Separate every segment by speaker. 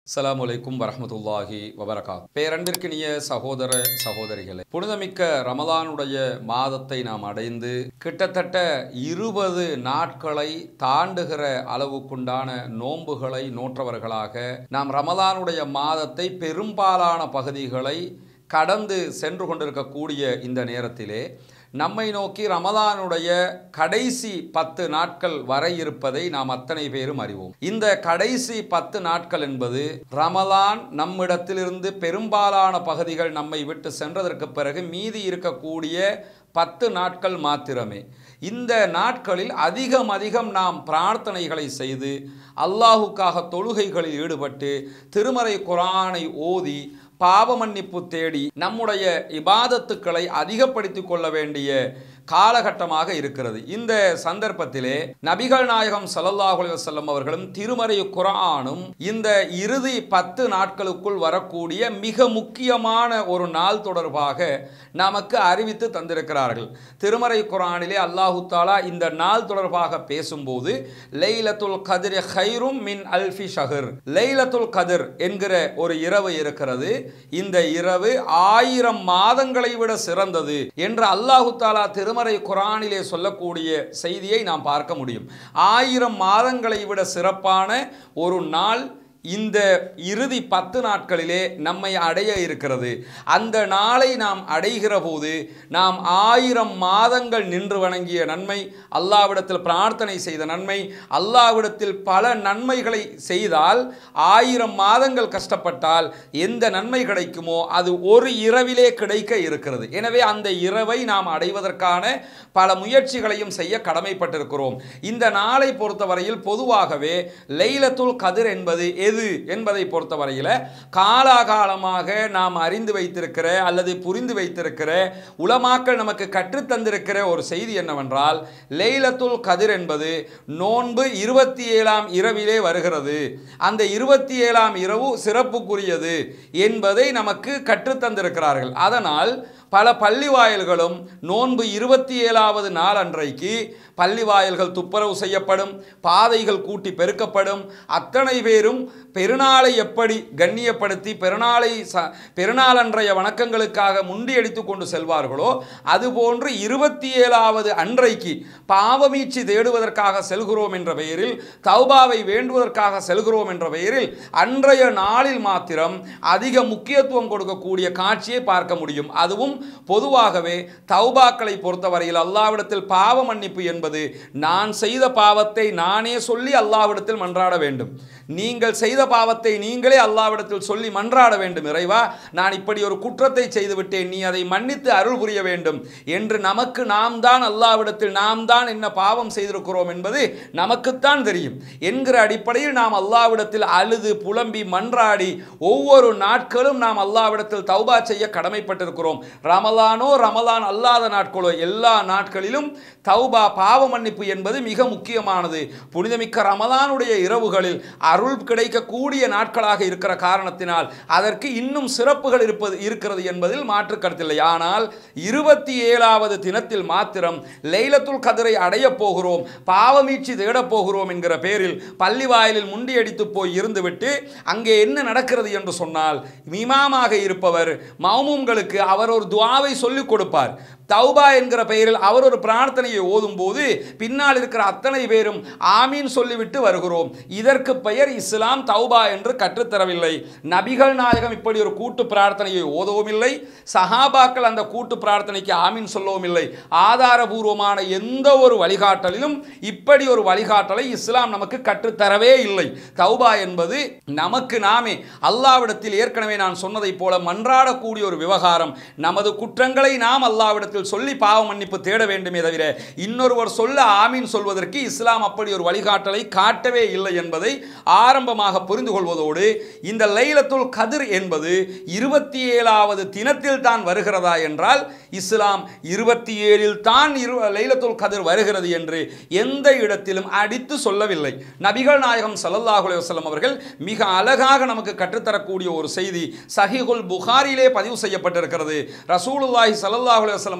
Speaker 1: அஸ்ஸலாமு அலைக்கும் வரஹ்மத்துல்லாஹி வபரகாத் பேரன்பிற்கினிய சகோதர சகோதரிகளே புனிதமிக்க ரமலானுடைய மாதத்தை நாம் அடைந்து கிட்டத்தட்ட இருபது நாட்களை தாண்டுகிற அளவுக்குண்டான நோன்புகளை நோற்றவர்களாக நாம் ரமலானுடைய மாதத்தை பெரும்பாலான பகுதிகளை கடந்து சென்று கொண்டிருக்கக்கூடிய இந்த நேரத்திலே நம்மை நோக்கி ரமலானுடைய கடைசி பத்து நாட்கள் வர இருப்பதை நாம் அத்தனை பேரும் அறிவோம் இந்த கடைசி பத்து நாட்கள் என்பது ரமலான் நம்மிடத்திலிருந்து பெரும்பாலான பகுதிகள் நம்மை விட்டு சென்றதற்கு பிறகு மீதி இருக்கக்கூடிய பத்து நாட்கள் மாத்திரமே இந்த நாட்களில் அதிகம் அதிகம் நாம் பிரார்த்தனைகளை செய்து அல்லாஹுக்காக தொழுகைகளில் ஈடுபட்டு திருமறை குரானை ஓதி பாவ மன்னிப்பு தேடி நம்முடைய இபாதத்துக்களை அதிகப்படுத்திக் கொள்ள வேண்டிய காலகட்டமாக இருக்கிறது இந்த சந்தர்ப்பத்திலே நபிகள் நாயகம் ஸல்லல்லாஹு அலைஹி வஸல்லம் அவர்களும் திருமறை குர்ஆனும் இந்த இறுதி பத்து நாட்களுக்குள் வரக்கூடிய மிக முக்கியமான ஒரு நாள் தொடர்பாக நமக்கு அறிவித்து தந்திருக்கிறார்கள் திருமறை குர்ஆனிலே அல்லாஹு தாலா இந்த நாள் தொடர்பாக பேசும்போது லைலத்துல் கதிர் ஹைரும் மின் அல்ஃபி ஷஹர் லைலத்துல் கதிர் என்கிற ஒரு இரவு இருக்கிறது இந்த இரவு ஆயிரம் மாதங்களை விட சிறந்தது என்று அல்லாஹு தாலா திருமறை குரானிலே சொல்லக்கூடிய செய்தியை நாம் பார்க்க முடியும் ஆயிரம் மாதங்களை விட சிறப்பான ஒரு நாள் இந்த இறுதி பத்து நாட்களிலே நம்மை அடைய இருக்கிறது அந்த நாளை நாம் அடைகிற போது நாம் ஆயிரம் மாதங்கள் நின்று வணங்கிய நன்மை அல்லாவிடத்தில் பிரார்த்தனை செய்த நன்மை அல்லாவிடத்தில் பல நன்மைகளை செய்தால் ஆயிரம் மாதங்கள் கஷ்டப்பட்டால் எந்த நன்மை கிடைக்குமோ அது ஒரு இரவிலே கிடைக்க இருக்கிறது எனவே அந்த இரவை நாம் அடைவதற்கான பல முயற்சிகளையும் செய்ய கடமைப்பட்டிருக்கிறோம் இந்த நாளை பொறுத்தவரையில் பொதுவாகவே லைலத்துல் கதிர் என்பது எது என்பதை பொறுத்தவரையில் காலாகாலமாக நாம் அறிந்து வைத்திருக்கிற அல்லது புரிந்து வைத்திருக்கிற உலமாக்கள் நமக்கு கற்றுத்தந்திருக்கிற ஒரு செய்தி என்னவென்றால் லைலத்துல் கதிர் என்பது நோன்பு இருபத்தி ஏழாம் இரவிலே வருகிறது அந்த இருபத்தி ஏழாம் இரவு சிறப்புக்குரியது என்பதை நமக்கு கற்றுத்தந்திருக்கிறார்கள் அதனால் பல பள்ளி வாயில்களும் நோன்பு இருபத்தி ஏழாவது நாள் அன்றைக்கு பள்ளி வாயில்கள் துப்புரவு செய்யப்படும் பாதைகள் கூட்டி பெருக்கப்படும் அத்தனை பேரும் பெருநாளை எப்படி கண்ணியப்படுத்தி பெருநாளை ச பெருநாள் அன்றைய வணக்கங்களுக்காக முண்டியடித்து கொண்டு செல்வார்களோ அதுபோன்று இருபத்தி ஏழாவது அன்றைக்கு பாவமீட்சி தேடுவதற்காக செல்கிறோம் என்ற பெயரில் தௌபாவை வேண்டுவதற்காக செல்கிறோம் என்ற பெயரில் அன்றைய நாளில் மாத்திரம் அதிக முக்கியத்துவம் கொடுக்கக்கூடிய காட்சியை பார்க்க முடியும் அதுவும் பொதுவாகவே தௌபாக்களை பொறுத்தவரையில் அல்லாவிடத்தில் பாவ மன்னிப்பு என்பது நான் செய்த பாவத்தை நானே சொல்லி அல்லாவிடத்தில் மன்றாட வேண்டும் நீங்கள் செய்த பாவத்தை நீங்களே அல்லாவிடத்தில் சொல்லி மன்றாட வேண்டும் இறைவா நான் இப்படி ஒரு குற்றத்தை செய்துவிட்டேன் நீ அதை மன்னித்து அருள் புரிய வேண்டும் என்று நமக்கு நாம் தான் அல்லாவிடத்தில் நாம் தான் என்ன பாவம் செய்திருக்கிறோம் என்பது நமக்குத்தான் தெரியும் என்கிற அடிப்படையில் நாம் அல்லாவிடத்தில் அழுது புலம்பி மன்றாடி ஒவ்வொரு நாட்களும் நாம் அல்லாவிடத்தில் தௌபா செய்ய கடமைப்பட்டிருக்கிறோம் ரமலானோ ரமலான் அல்லாத நாட்களோ எல்லா நாட்களிலும் தௌபா பாவ மன்னிப்பு என்பது மிக முக்கியமானது புனிதமிக்க ரமலானுடைய இரவுகளில் அருள் கிடைக்கக்கூடிய நாட்களாக இருக்கிற காரணத்தினால் அதற்கு இன்னும் சிறப்புகள் இருப்பது இருக்கிறது என்பதில் மாற்று கருத்தில்லை ஆனால் இருபத்தி ஏழாவது தினத்தில் மாத்திரம் லைலத்துல் கதிரை அடையப் போகிறோம் பாவமீட்சி தேடப் போகிறோம் என்கிற பேரில் பள்ளி வாயிலில் முண்டியடித்து போய் இருந்துவிட்டு அங்கே என்ன நடக்கிறது என்று சொன்னால் மிமாமாக இருப்பவர் மௌமும்களுக்கு அவர் ஒரு துவாவை சொல்லிக் கொடுப்பார் தௌபா என்கிற பெயரில் அவர் ஒரு பிரார்த்தனையை ஓதும் போது பின்னால் இருக்கிற அத்தனை பேரும் ஆமீன் சொல்லிவிட்டு வருகிறோம் இதற்கு பெயர் இஸ்லாம் தௌபா என்று கற்றுத்தரவில்லை நபிகள் நாயகம் இப்படி ஒரு கூட்டு பிரார்த்தனையை ஓதவும் இல்லை சஹாபாக்கள் அந்த கூட்டு பிரார்த்தனைக்கு ஆமீன் சொல்லவும் இல்லை ஆதாரபூர்வமான எந்த ஒரு வழிகாட்டலிலும் இப்படி ஒரு வழிகாட்டலை இஸ்லாம் நமக்கு கற்றுத்தரவே இல்லை தௌபா என்பது நமக்கு நாமே அல்லாவிடத்தில் ஏற்கனவே நான் சொன்னதைப் போல மன்றாடக்கூடிய ஒரு விவகாரம் நமது குற்றங்களை நாம் அல்லாவிடத்தில் இடத்தில் சொல்லி பாவ மன்னிப்பு தேட வேண்டுமே தவிர இன்னொருவர் சொல்ல ஆமீன் சொல்வதற்கு இஸ்லாம் அப்படி ஒரு வழிகாட்டலை காட்டவே இல்லை என்பதை ஆரம்பமாக புரிந்து கொள்வதோடு இந்த லைலத்துல் கதிர் என்பது இருபத்தி ஏழாவது தினத்தில் தான் வருகிறதா என்றால் இஸ்லாம் இருபத்தி ஏழில் தான் இரு லைலத்துல் கதிர் வருகிறது என்று எந்த இடத்திலும் அடித்து சொல்லவில்லை நபிகள் நாயகம் ஸல்லல்லாஹு அலைஹி வஸல்லம் அவர்கள் மிக அழகாக நமக்கு கற்றுத்தரக்கூடிய ஒரு செய்தி சஹீஹுல் புகாரிலே பதிவு செய்யப்பட்டிருக்கிறது ரசூலுல்லாஹி ஸல்லல்லாஹு அலைஹி வஸல்லம்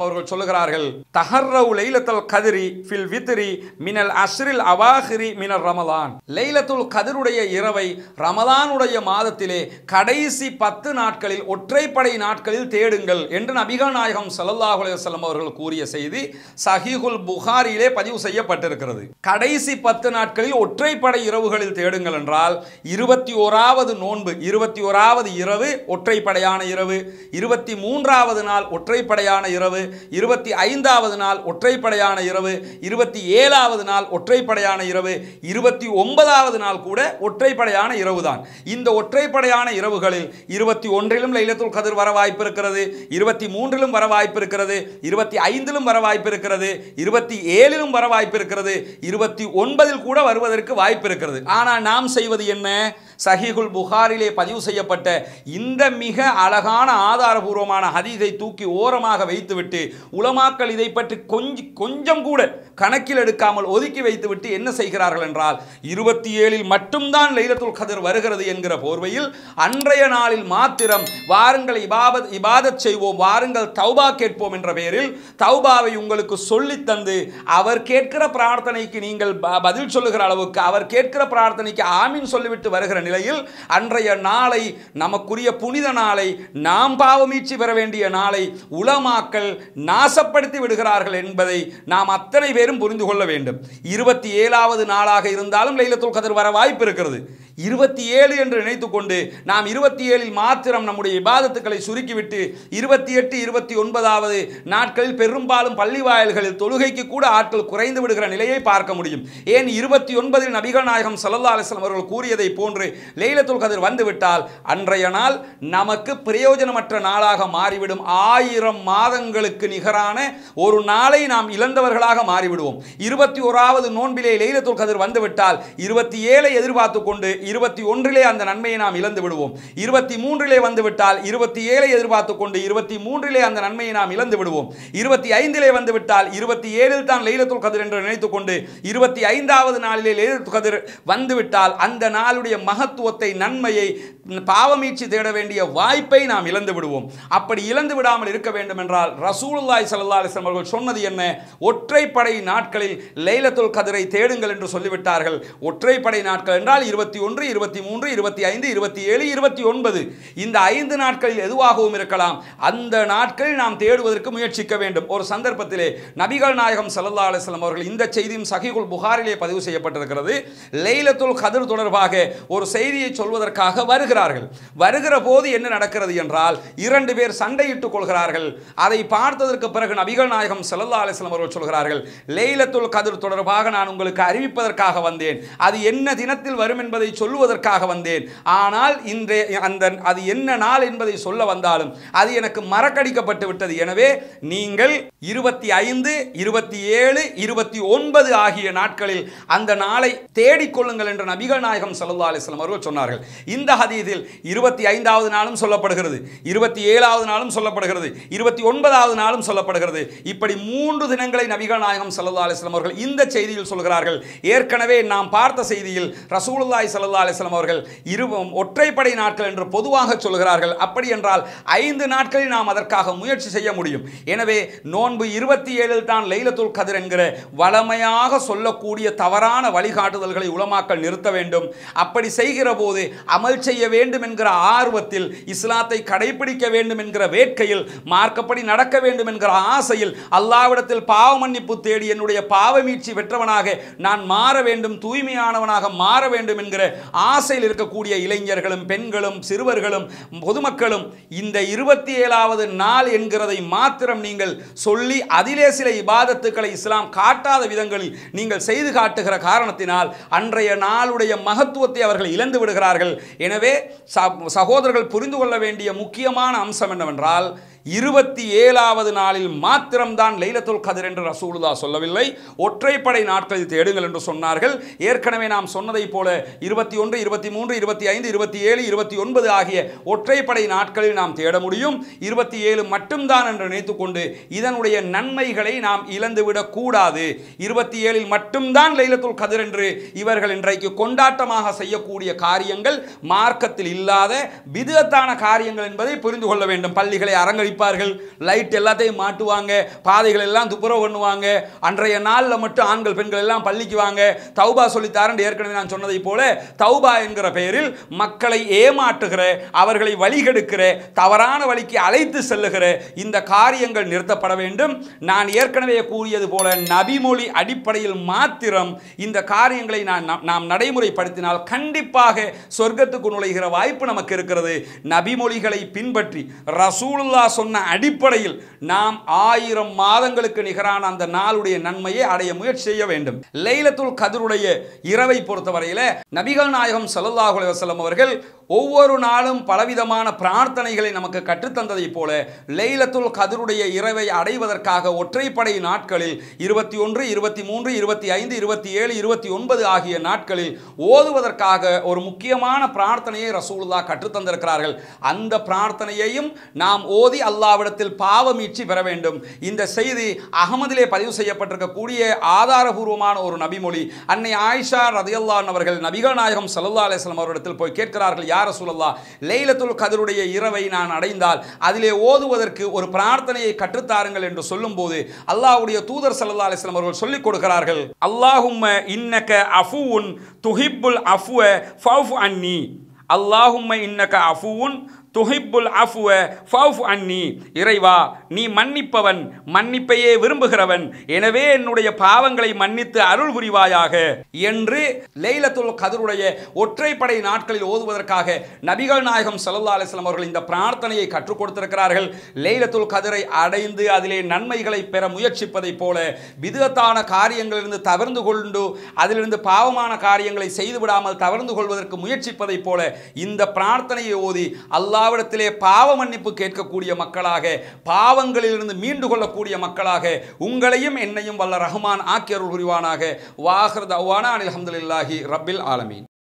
Speaker 1: அவர்கள் சொல்லுகிறார்கள் தஹர்ரவு லைலத்துல் கதிரி ஃபில் வித்ரி மினல் அஸ்ரில் அவாஹிரி மினல் ரமலான் லைலத்துல் கதிருடைய இரவை ரமலானுடைய மாதத்திலே கடைசி பத்து நாட்களில் ஒற்றைப்படை நாட்களில் தேடுங்கள் என்று நபிகள் நாயகம் ஸல்லல்லாஹு அலைஹி வஸல்லம் அவர்கள் கூறிய செய்தி சஹீஹுல் புகாரியிலே பதிவு செய்யப்பட்டிருக்கிறது கடைசி பத்து நாட்களில் ஒற்றைப்படை இரவுகளில் தேடுங்கள் என்றால் இருபத்தி ஓராவது நோன்பு இருபத்தி ஓராவது இரவு ஒற்றைப்படையான இரவு இருபத்தி மூன்றாவது நாள் ஒற்றைப்படையான இரவு இருபத்தி ஐந்தாவது நாள் ஒற்றைப்படையான இரவு இருபத்தி ஏழாவது நாள் ஒற்றைப்படையான இரவு இருபத்தி ஒன்பதாவது நாள் கூட ஒற்றைப்படையான இரவு தான் இந்த ஒற்றைப்படையான இரவுகளில் இருபத்தி ஒன்றிலும் லைலத்துல் கதிர் வர வாய்ப்பு இருக்கிறது இருபத்தி மூன்றிலும் வர வாய்ப்பு இருக்கிறது இருபத்தி ஐந்திலும் வர வாய்ப்பு இருக்கிறது இருபத்தி ஏழிலும் வர வாய்ப்பு இருக்கிறது இருபத்தி ஒன்பதில் கூட வருவதற்கு வாய்ப்பு இருக்கிறது ஆனால் நாம் செய்வது என்ன சஹீகுல் புகாரிலே பதிவு செய்யப்பட்ட இந்த மிக அழகான ஆதாரபூர்வமான ஹதீஸை தூக்கி ஓரமாக வைத்துவிட்டு உலமாக்கள் இதை பற்றி கொஞ்சம் கொஞ்சம் கூட கணக்கில் எடுக்காமல் ஒதுக்கி வைத்துவிட்டு என்ன செய்கிறார்கள் என்றால் இருபத்தி ஏழில் மட்டும்தான் லைலத்துல் கதிர் வருகிறது என்கிற போர்வையில் அன்றைய நாளில் மாத்திரம் வாருங்கள் இபாபத் இபாதத் செய்வோம் வாருங்கள் தௌபா கேட்போம் என்ற பெயரில் தௌபாவை உங்களுக்கு சொல்லித் தந்து அவர் கேட்கிற பிரார்த்தனைக்கு நீங்கள் ப- பதில் சொல்லுகிற அளவுக்கு அவர் கேட்கிற பிரார்த்தனைக்கு ஆமீன் சொல்லிவிட்டு வருகிற நிலையில் அன்றைய நாளை நமக்குரிய புனித நாளை நாம் பாவமீட்சி பெற வேண்டிய நாளை உலமாக்கள் நாசப்படுத்தி விடுகிறார்கள் என்பதை நாம் அத்தனை பேரும் புரிந்து கொள்ள வேண்டும் இருபத்தி ஏழாவது நாளாக இருந்தாலும் லைலத்துல் கதிர் வர வாய்ப்பு இருக்கிறது இருபத்தி ஏழு என்று நினைத்துக்கொண்டு நாம் இருபத்தி ஏழில் மாத்திரம் நம்முடைய இபாதத்துக்களை சுருக்கிவிட்டு இருபத்தி எட்டு இருபத்தி ஒன்பதாவது நாட்களில் பெரும்பாலும் பள்ளி வாயில்களில் தொழுகைக்கு கூட ஆட்கள் குறைந்து விடுகிற நிலையை பார்க்க முடியும் ஏன் இருபத்தி ஒன்பதில் நபிகள் நாயகம் சல்லல்லா அலிஸ்லாம் அவர்கள் கூறியதை போன்று லைலத்துல் கதிர் வந்துவிட்டால் அன்றைய நாள் நமக்கு பிரயோஜனமற்ற நாளாக மாறிவிடும் ஆயிரம் மாதங்களுக்கு நிகரான ஒரு நாளை நாம் இழந்தவர்களாக மாறிவிடுவோம் இருபத்தி ஓராவது நோன்பிலே லைலத்துல் கதிர் வந்துவிட்டால் இருபத்தி ஏழை எதிர்பார்த்து கொண்டு இருபத்தி ஒன்றிலே அந்த நன்மையை நாம் இழந்து விடுவோம் இருபத்தி மூன்றிலே வந்துவிட்டால் இருபத்தி ஏழை எதிர்பார்த்து கொண்டு இருபத்தி மூன்றிலே அந்த நன்மையை நாம் இழந்து விடுவோம் இருபத்தி ஐந்திலே வந்துவிட்டால் இருபத்தி ஏழில் தான் லைலத்துல் கதிர் என்று நினைத்துக் கொண்டு இருபத்தி ஐந்தாவது நாளிலே லைலத்துல் கதிர் வந்துவிட்டால் அந்த நாளுடைய மகத்துவத்தை நன்மையை பாவமீட்சி தேட வேண்டிய வாய்ப்பை நாம் இழந்து விடுவோம் அப்படி இழந்து விடாமல் இருக்க வேண்டும் என்றால் ரசூலுல்லாஹி ஸல்லல்லாஹு அலைஹி வஸல்லம் அவர்கள் சொன்னது என்ன ஒற்றைப்படை நாட்களில் லைலத்துல் கதிரை தேடுங்கள் என்று சொல்லிவிட்டார்கள் ஒற்றைப்படை நாட்கள் என்றால் இருபத்தி ஒன்று இருபத்தி மூன்று இருபத்தி ஐந்து இருபத்தி ஏழு இருபத்தி ஒன்பது இந்த ஐந்து நாட்களில் எதுவாகவும் இருக்கலாம் அந்த நாட்களில் நாம் தேடுவதற்கு முயற்சிக்க வேண்டும் ஒரு சந்தர்ப்பத்திலே நபிகள் நாயகம் ஸல்லல்லாஹு அலைஹி வஸல்லம் அவர்கள் இந்த செய்தியும் சஹீகுல் புகாரிலே பதிவு செய்யப்பட்டிருக்கிறது லைலத்துல் கதிர் தொடர்பாக ஒரு செய்தியை சொல்வதற்காக வருகிறார்கள் வருகிற போது என்ன நடக்கிறது என்றால் இரண்டு பேர் சண்டையிட்டுக் கொள்கிறார்கள் அதை பார்த்ததற்கு பிறகு நபிகள் நாயகம் ஸல்லல்லாஹு அலைஹி வஸல்லம் அவர்கள் சொல்கிறார்கள் லைலத்துல் கதிர் தொடர்பாக நான் உங்களுக்கு அறிவிப்பதற்காக வந்தேன் அது என்ன தினத்தில் வரும் என்பதை சொல்லுவதற்காக வந்தேன் ஆனால் இன்றைய அந்த அது என்ன நாள் என்பதை சொல்ல வந்தாலும் அது எனக்கு மறக்கடிக்கப்பட்டு விட்டது எனவே நீங்கள் இருபத்தி ஐந்து இருபத்தி ஏழு இருபத்தி ஒன்பது ஆகிய நாட்களில் அந்த நாளை தேடிக்கொள்ளுங்கள் என்று நபிகள் நாயகம் ஸல்லல்லாஹு அலைஹி வஸல்லம் அவர்கள் சொன்னார்கள் இந்த ஹதீஸில் இருபத்தி ஐந்தாவது நாளும் சொல்லப்படுகிறது இருபத்தி ஏழாவது நாளும் சொல்லப்படுகிறது இருபத்தி ஒன்பதாவது நாளும் சொல்லப்படுகிறது இப்படி மூன்று தினங்களை நபிகள் நாயகம் ஸல்லல்லாஹு அலைஹி வஸல்லம் அவர்கள் இந்த செய்தியில் சொல்கிறார்கள் ஏற்கனவே நாம் பார்த்த செய்தியில் ரசூலுல்லாஹி ஸல்லல்லாஹு அலைஹி வஸல்லம் அவர்கள் இரு ஒற்றைப்படை நாட்கள் என்று பொதுவாக சொல்கிறார்கள் அப்படி என்றால் ஐந்து நாட்களில் நாம் அதற்காக முயற்சி செய்ய முடியும் எனவே நோன்பு இருபத்தி ஏழில் தான் லைலத்துல் கதிர் என்கிற வளமையாக சொல்லக்கூடிய தவறான வழிகாட்டுதல்களை உலமாக்கள் நிறுத்த வேண்டும் அப்படி செய்கிற போது அமல் செய்ய வேண்டும் என்கிற ஆர்வத்தில் இஸ்லாத்தை கடைபிடிக்க வேண்டும் என்கிற வேட்கையில் மார்க்கப்படி நடக்க வேண்டும் என்கிற ஆசையில் அல்லாவிடத்தில் பாவ மன்னிப்பு தேடி என்னுடைய பாவமீட்சி பெற்றவனாக நான் மாற வேண்டும் தூய்மையானவனாக மாற வேண்டும் என்கிற ஆசையில் இருக்கக்கூடிய இளைஞர்களும் பெண்களும் சிறுவர்களும் பொதுமக்களும் இந்த இருபத்தி ஏழாவது நாள் என்கிறதை மாத்திரம் நீங்கள் சொல்லி அதிலே சில இபாதத்துக்களை இஸ்லாம் காட்டாத விதங்களில் நீங்கள் செய்து காட்டுகிற காரணத்தினால் அன்றைய நாளுடைய மகத்துவத்தை அவர்கள் இழந்து விடுகிறார்கள் எனவே ச- சகோதரர்கள் புரிந்து கொள்ள வேண்டிய முக்கியமான அம்சம் என்னவென்றால் இருபத்தி ஏழாவது நாளில் மாத்திரம்தான் லைலத்துல் கதிர் என்று ரசூலுல்லா சொல்லவில்லை ஒற்றைப்படை நாட்களில் தேடுங்கள் என்று சொன்னார்கள் ஏற்கனவே நாம் சொன்னதைப் போல இருபத்தி ஒன்று இருபத்தி மூன்று இருபத்தி ஐந்து இருபத்தி ஏழு இருபத்தி ஒன்பது ஆகிய ஒற்றைப்படை நாட்களில் நாம் தேட முடியும் இருபத்தி ஏழு மட்டும்தான் என்று நினைத்துக்கொண்டு இதனுடைய நன்மைகளை நாம் இழந்துவிடக் கூடாது இருபத்தி ஏழில் மட்டும்தான் லைலத்துல் கதிர் என்று இவர்கள் இன்றைக்கு கொண்டாட்டமாக செய்யக்கூடிய காரியங்கள் மார்க்கத்தில் இல்லாத விதத்தான காரியங்கள் என்பதை புரிந்து கொள்ள வேண்டும் பள்ளிகளை அரங்கடி கழிப்பார்கள் லைட் எல்லாத்தையும் மாட்டுவாங்க பாதைகள் எல்லாம் துப்புரவு பண்ணுவாங்க அன்றைய நாளில் மட்டும் ஆண்கள் பெண்கள் எல்லாம் பள்ளிக்கு வாங்க தௌபா சொல்லித்தாரன் ஏற்கனவே நான் சொன்னதை போல தௌபா என்கிற பெயரில் மக்களை ஏமாற்றுகிற அவர்களை வழிகெடுக்கிற தவறான வழிக்கு அழைத்து செல்லுகிற இந்த காரியங்கள் நிறுத்தப்பட வேண்டும் நான் ஏற்கனவே கூறியது போல நபிமொழி அடிப்படையில் மாத்திரம் இந்த காரியங்களை நான் நாம்- நாம் நடைமுறைப்படுத்தினால் கண்டிப்பாக சொர்க்கத்துக்கு நுழைகிற வாய்ப்பு நமக்கு இருக்கிறது நபிமொழிகளை பின்பற்றி ரசூலுல்லா சொன்ன அடிப்படையில் நாம் ஆயிரம் மாதங்களுக்கு நிகரான அந்த நாளுடைய நன்மையை அடைய முயற்சி செய்ய வேண்டும் லைலத்துல் கதருடைய இரவை பொறுத்தவரையில நபிகள் நாயகம் ஸல்லல்லாஹு அலைஹி வஸல்லம் அவர்கள் ஒவ்வொரு நாளும் பலவிதமான பிரார்த்தனைகளை நமக்கு கற்றுத்தந்ததைப் போல லைலத்துல் கதருடைய இரவை அடைவதற்காக ஒற்றைப்படை நாட்களில் இருபத்தி ஒன்று இருபத்தி மூன்று இருபத்தி ஐந்து இருபத்தி ஏழு இருபத்தி ஒன்பது ஆகிய நாட்களில் ஓதுவதற்காக ஒரு முக்கியமான பிரார்த்தனையை ரசூலுல்லாஹ் கற்றுத்தந்திருக்கிறார்கள் அந்த பிரார்த்தனையையும் நாம் ஓதி அல்லாவிடத்தில் பாவமீட்சி பெற வேண்டும் இந்த செய்தி அகமதிலே பதிவு செய்யப்பட்டிருக்கக்கூடிய ஆதாரபூர்வமான ஒரு நபிமொழி அன்னை ஆயிஷா ரதியல்லான் அவர்கள் நபிகள் நாயகம் சல்லா அலிஸ்லாம் அவரிடத்தில் போய் கேட்கிறார்கள் யார் ரசூலல்லா லைலத்துல் கதருடைய இரவை நான் அடைந்தால் அதிலே ஓதுவதற்கு ஒரு பிரார்த்தனையை கற்றுத்தாருங்கள் என்று சொல்லும்போது அல்லாஹ்வுடைய தூதர் சல்லா அலிஸ்லாம் அவர்கள் சொல்லிக் கொடுக்கிறார்கள் அல்லாஹும்ம இன்னக அஃபுவுன் துஹிப்புல் அஃப்வ ஃபஃப் அன்னி அல்லாஹும்ம இன்னக அஃபுவுன் துஹிப்புல் அஃப்வ ஃபஃப் அன்னி இறைவா நீ மன்னிப்பவன் மன்னிப்பையே விரும்புகிறவன் எனவே என்னுடைய பாவங்களை மன்னித்து அருள் புரிவாயாக என்று லைலத்துல் கதருடைய ஒற்றைப்படை நாட்களில் ஓதுவதற்காக நபிகள் நாயகம் ஸல்லல்லாஹு அலைஹி வஸல்லம் அவர்கள் இந்த பிரார்த்தனையை கற்றுக் கொடுத்திருக்கிறார்கள் லைலத்துல் கதரை அடைந்து அதிலே நன்மைகளை பெற முயற்சிப்பதைப் போல விதத்தான காரியங்களிலிருந்து தவிர்ந்து கொண்டு அதிலிருந்து பாவமான காரியங்களை செய்து விடாமல் தவிர்ந்து கொள்வதற்கு முயற்சிப்பதைப் போல இந்த பிரார்த்தனையை ஓதி அல்லாவிடத்திலே பாவ மன்னிப்பு கேட்கக்கூடிய மக்களாக பாவங்களிலிருந்து மீண்டு கொள்ளக்கூடிய மக்களாக உங்களையும் என்னையும் வல்ல ரஹ்மான் ஆக்கியருள் புரிவானாக வாஹர் தவானா அனில் அஹமதுல்லாஹி ரப்பில் ஆலமீன்